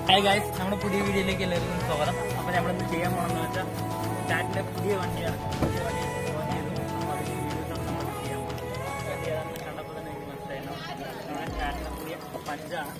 hi guys നമ്മുടെ പുതിയ വീഡിയോയിലേക്ക് എല്ലാവർക്കും സ്വാഗതം അപ്പോൾ നമ്മളിന്ന് ചെയ്യാൻ പോകണമെന്ന് വെച്ചാൽ ടാറ്റിൻ്റെ പുതിയ വണ്ടിയാണ് പുതിയ വണ്ടി ലോഞ്ച് ചെയ്തു അപ്പോൾ അതിൻ്റെ വീഡിയോസാണ് നമ്മൾ ചെയ്യാൻ പോകുന്നത് വണ്ടി ഏതാണെന്ന് കണ്ടപ്പോൾ തന്നെ എനിക്ക് മനസ്സിലായിരുന്നു നമ്മുടെ ടാറ്റിൻ്റെ പുതിയ പഞ്ചാണ്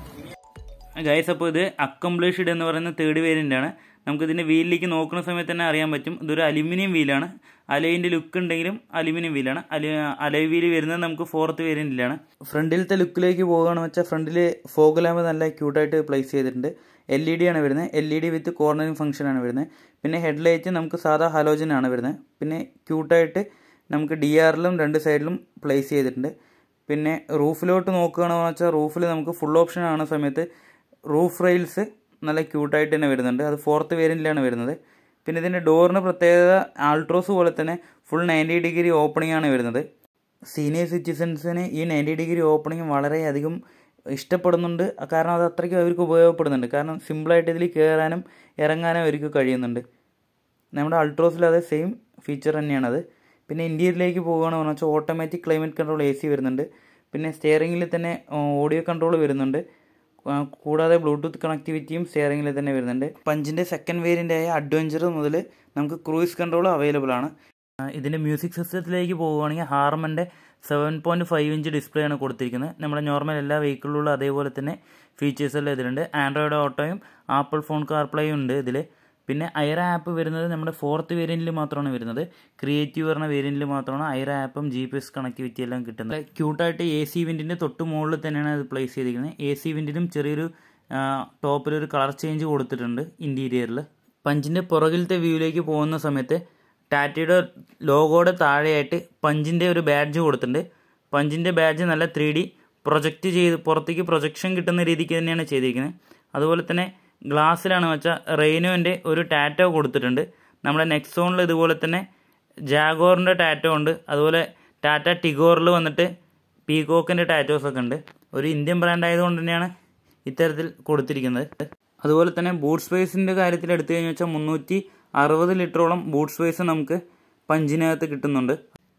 ഗൈസ് അപ്പോൾ ഇത് അക്കംപ്ലിഷ്ഡ് എന്ന് പറയുന്ന തേർഡ് വേരിയൻ്റ് ആണ് നമുക്ക് ഇതിൻ്റെ വീലിലേക്ക് നോക്കുന്ന സമയത്ത് തന്നെ അറിയാൻ പറ്റും ഇതൊരു അലുമിനിയം വീലാണ് അലോയിൻ്റെ ലുക്ക് ഉണ്ടെങ്കിലും അലുമിനിയം വീലാണ് അലു അലോയ് വീല് വരുന്നത് നമുക്ക് ഫോർത്ത് വേരിയൻറ്റിലാണ് ഫ്രണ്ടിലത്തെ ലുക്കിലേക്ക് പോകുകയാണെന്ന് വെച്ചാൽ ഫ്രണ്ടിൽ ഫോഗ് ലാമ്പ് നല്ല ക്യൂട്ടായിട്ട് പ്ലേസ് ചെയ്തിട്ടുണ്ട് എൽ ഇ ഡി ആണ് വരുന്നത് L E D with cornering ഫംഗ്ഷനാണ് വരുന്നത് പിന്നെ ഹെഡ്ലൈറ്റ് നമുക്ക് സാധാ ഹലോജൻ ആണ് വരുന്നത് പിന്നെ ക്യൂട്ടായിട്ട് നമുക്ക് ഡി ആറിലും രണ്ട് സൈഡിലും പ്ലേസ് ചെയ്തിട്ടുണ്ട് പിന്നെ റൂഫിലോട്ട് നോക്കുകയാണെന്ന് വെച്ചാൽ റൂഫിൽ നമുക്ക് ഫുൾ ഓപ്ഷൻ ആവുന്ന സമയത്ത് റൂഫ് റെയിൽസ് നല്ല ക്യൂട്ടായിട്ട് തന്നെ വരുന്നുണ്ട് അത് ഫോർത്ത് വേരിയൻറ്റിലാണ് വരുന്നത് പിന്നെ ഇതിൻ്റെ ഡോറിന് പ്രത്യേകത ആൾട്രോസ് പോലെ തന്നെ ഫുൾ നയൻറ്റി ഡിഗ്രി ഓപ്പണിംഗ് ആണ് വരുന്നത് സീനിയർ സിറ്റിസൺസിന് ഈ നയൻറ്റി ഡിഗ്രി ഓപ്പണിംഗ് വളരെയധികം ഇഷ്ടപ്പെടുന്നുണ്ട് കാരണം അത് അത്രയ്ക്കും അവർക്ക് ഉപയോഗപ്പെടുന്നുണ്ട് കാരണം സിമ്പിളായിട്ട് ഇതിൽ കയറാനും ഇറങ്ങാനും അവർക്ക് കഴിയുന്നുണ്ട് നമ്മുടെ അൾട്രോസിൽ അതേ സെയിം ഫീച്ചർ തന്നെയാണത് പിന്നെ ഇന്ത്യയിലേക്ക് പോകുകയാണെന്ന് വെച്ചാൽ automatic climate control A C വരുന്നുണ്ട് പിന്നെ സ്റ്റിയറിംഗിൽ തന്നെ ഓഡിയോ കൺട്രോൾ വരുന്നുണ്ട് ആ, കൂടാതെ ബ്ലൂടൂത്ത് കണക്ടിവിറ്റിയും സ്റ്റിയറിംഗിൽ തന്നെ വരുന്നുണ്ട് പഞ്ചിൻ്റെ സെക്കൻഡ് വേരിയൻ്റ് ആയ അഡ്വഞ്ചർ മുതൽ നമുക്ക് ക്രൂയിസ് കൺട്രോൾ അവൈലബിൾ ആണ് ആ, ഇതിൻ്റെ മ്യൂസിക് സിസ്റ്റത്തിലേക്ക് പോവുകയാണെങ്കിൽ ഹാർമൻ്റെ seven point five inch display ആണ് കൊടുത്തിരിക്കുന്നത് നമ്മുടെ നോർമൽ എല്ലാ വെഹിക്കിളിലുള്ള അതേപോലെ തന്നെ ഫീച്ചേഴ്സ് എല്ലാം ഇതിലുണ്ട് ആൻഡ്രോയിഡ് ഓട്ടോയും ആപ്പിൾ ഫോൺ കാർപ്ലേയും ഉണ്ട് ഇതിൽ പിന്നെ ഐറ ആപ്പ് വരുന്നത് നമ്മുടെ ഫോർത്ത് വേരിയൻറ്റിൽ മാത്രമാണ് വരുന്നത് ക്രിയേറ്റീവ് പറഞ്ഞ വേരിയൻറ്റിൽ മാത്രമാണ് ഐറ ആപ്പും ജി പി എസ് കണക്ടിവിറ്റി എല്ലാം കിട്ടുന്നത് ക്യൂട്ടായിട്ട് എ സി വിൻഡിൻ്റെ തൊട്ട് മുകളിൽ തന്നെയാണ് അത് പ്ലേസ് ചെയ്തിരിക്കുന്നത് എ സി വിൻഡിനും ചെറിയൊരു ടോപ്പിലൊരു കളർ ചേഞ്ച് കൊടുത്തിട്ടുണ്ട് ഇൻറ്റീരിയറിൽ പഞ്ചിൻ്റെ പുറകിലത്തെ വ്യൂവിലേക്ക് പോകുന്ന സമയത്ത് ടാറ്റയുടെ ലോഗോയുടെ താഴെയായിട്ട് പഞ്ചിൻ്റെ ഒരു ബാഡ്ജ് കൊടുത്തിട്ടുണ്ട് പഞ്ചിൻ്റെ ബാഡ്ജ് നല്ല ത്രീ ഡി പ്രൊജക്റ്റ് ചെയ്ത് പുറത്തേക്ക് പ്രൊജക്ഷൻ കിട്ടുന്ന രീതിക്ക് തന്നെയാണ് ചെയ്തിരിക്കുന്നത് അതുപോലെ തന്നെ ഗ്ലാസ്സിലാണ് വെച്ചാൽ റെയിനോൻ്റെ ഒരു ടാറ്റോ കൊടുത്തിട്ടുണ്ട് നമ്മുടെ നെക്സോണിൽ ഇതുപോലെ തന്നെ ജാഗോറിൻ്റെ ടാറ്റോ ഉണ്ട് അതുപോലെ ടാറ്റ ടിഗോറിൽ വന്നിട്ട് പീകോക്കിൻ്റെ ടാറ്റോസ് ഒക്കെ ഉണ്ട് ഒരു ഇന്ത്യൻ ബ്രാൻഡ് ആയതുകൊണ്ട് തന്നെയാണ് ഇത്തരത്തിൽ കൊടുത്തിരിക്കുന്നത് അതുപോലെ തന്നെ ബൂട്ട് സ്പേസിൻ്റെ കാര്യത്തിൽ എടുത്തു കഴിഞ്ഞാൽ വെച്ചാൽ മുന്നൂറ്റി അറുപത് ലിറ്ററോളം ബൂട്ട് സ്പേസ് നമുക്ക് പഞ്ചിനകത്ത് കിട്ടുന്നുണ്ട്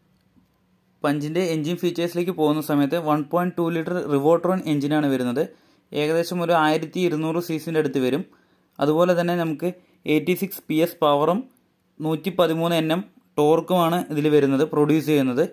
പഞ്ചിൻ്റെ എൻജിൻ ഫീച്ചേഴ്സിലേക്ക് പോകുന്ന സമയത്ത് one point two litre Revotron എഞ്ചിനാണ് വരുന്നത് ഏകദേശം ഒരു ആയിരത്തി ഇരുന്നൂറ് സി സിൻ്റെ അടുത്ത് വരും അതുപോലെ തന്നെ നമുക്ക് എയ്റ്റി സിക്സ് പി എസ് പവറും നൂറ്റി പതിമൂന്ന് എൻ എം ടോർക്കുമാണ് ഇതിൽ വരുന്നത് പ്രൊഡ്യൂസ് ചെയ്യുന്നത്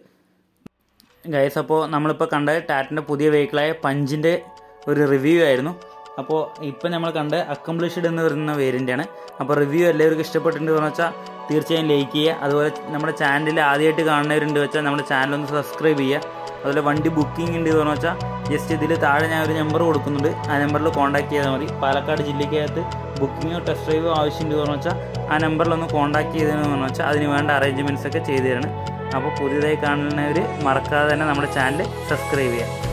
ഗൈസ് അപ്പോൾ നമ്മളിപ്പോൾ കണ്ടത് ടാറ്റിൻ്റെ പുതിയ വെഹിക്കിളായ പഞ്ചിൻ്റെ ഒരു റിവ്യൂ ആയിരുന്നു അപ്പോൾ ഇപ്പം നമ്മൾ കണ്ട അക്കംപ്ലിഷ്ഡ് എന്ന് പറയുന്ന വേരിയൻ്റാണ് അപ്പോൾ റിവ്യൂ എല്ലാവർക്കും ഇഷ്ടപ്പെട്ടിട്ടുണ്ട് എന്ന് വെച്ചാൽ തീർച്ചയായും ലൈക്ക് ചെയ്യുക അതുപോലെ നമ്മുടെ ചാനലിൽ ആദ്യമായിട്ട് കാണുന്നവരുണ്ട് വെച്ചാൽ നമ്മുടെ ചാനൽ ഒന്ന് സബ്സ്ക്രൈബ് ചെയ്യുക അതുപോലെ വണ്ടി ബുക്കിംഗ് ഉണ്ട് എന്ന് വെച്ചാൽ ജസ്റ്റ് ഇതിൽ താഴെ ഞാൻ ഒരു നമ്പർ കൊടുക്കുന്നുണ്ട് ആ നമ്പറിൽ കോൺടാക്ട് ചെയ്താൽ മതി പാലക്കാട് ജില്ലയ്ക്കകത്ത് ബുക്കിങ്ങോ ടെസ്റ്റ് ഡ്രൈവോ ആവശ്യമുണ്ട് എന്ന് വെച്ചാൽ ആ നമ്പറിലൊന്ന് കോൺടാക്ട് ചെയ്തതെന്ന് വെച്ചാൽ അതിന് വേണ്ട അറേഞ്ച്മെൻറ്റ്സ് ഒക്കെ ചെയ്തു തരണം അപ്പോൾ പുതിയതായി കാണുന്നവർ മറക്കാതെ തന്നെ നമ്മുടെ ചാനൽ സബ്സ്ക്രൈബ് ചെയ്യുക